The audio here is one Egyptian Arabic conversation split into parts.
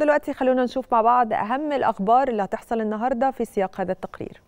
ودلوقتي خلونا نشوف مع بعض أهم الأخبار اللي هتحصل النهاردة في سياق هذا التقرير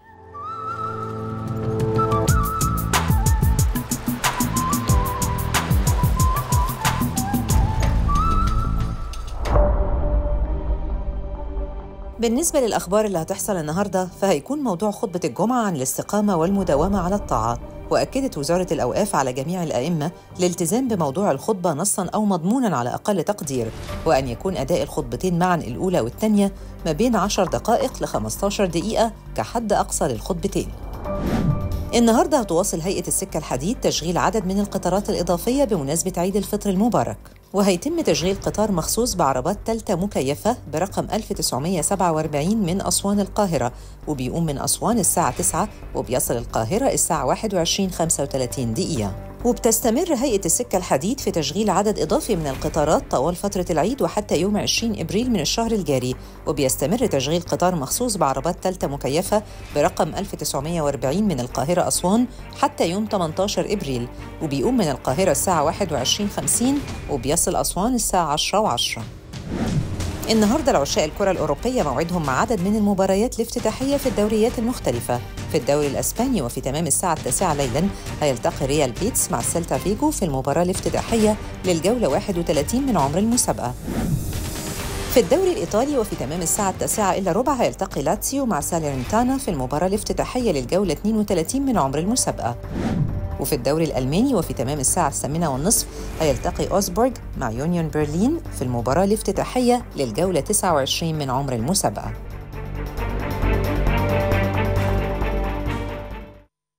بالنسبة للأخبار اللي هتحصل النهاردة فهيكون موضوع خطبة الجمعة عن الاستقامة والمداومة على الطاعة وأكدت وزارة الأوقاف على جميع الأئمة الالتزام بموضوع الخطبة نصاً أو مضموناً على أقل تقدير وأن يكون أداء الخطبتين معاً الأولى والثانية ما بين 10 دقائق ل 15 دقيقة كحد أقصى للخطبتين النهارده هتواصل هيئة السكة الحديد تشغيل عدد من القطارات الإضافية بمناسبة عيد الفطر المبارك وهيتم تشغيل قطار مخصوص بعربات تالتة مكيفة برقم 1947 من أسوان القاهرة وبيقوم من أسوان الساعة 9 وبيصل القاهرة الساعة 21:35 دقيقة وبتستمر هيئة السكة الحديد في تشغيل عدد إضافي من القطارات طوال فترة العيد وحتى يوم 20 إبريل من الشهر الجاري وبيستمر تشغيل قطار مخصوص بعربات تالتة مكيفة برقم 1940 من القاهرة أسوان حتى يوم 18 إبريل وبيقوم من القاهرة الساعة 21:50 وبيصل أسوان الساعة 10 و10 النهارده العشاء الكرة الأوروبية موعدهم مع عدد من المباريات الافتتاحية في الدوريات المختلفة في الدوري الأسباني وفي تمام الساعة التاسعة ليلاً هيلتقي ريال بيتس مع سيلتا فيجو في المباراة الافتتاحية للجولة 31 من عمر المسابقة في الدوري الإيطالي وفي تمام الساعة التاسعة إلا ربع هيلتقي لاتسيو مع ساليرنتانا في المباراة الافتتاحية للجولة 32 من عمر المسابقة وفي الدوري الألماني وفي تمام الساعة الثامنة والنصف هيلتقي أوزبورغ مع يونيون برلين في المباراة الافتتاحية للجولة 29 من عمر المسابقة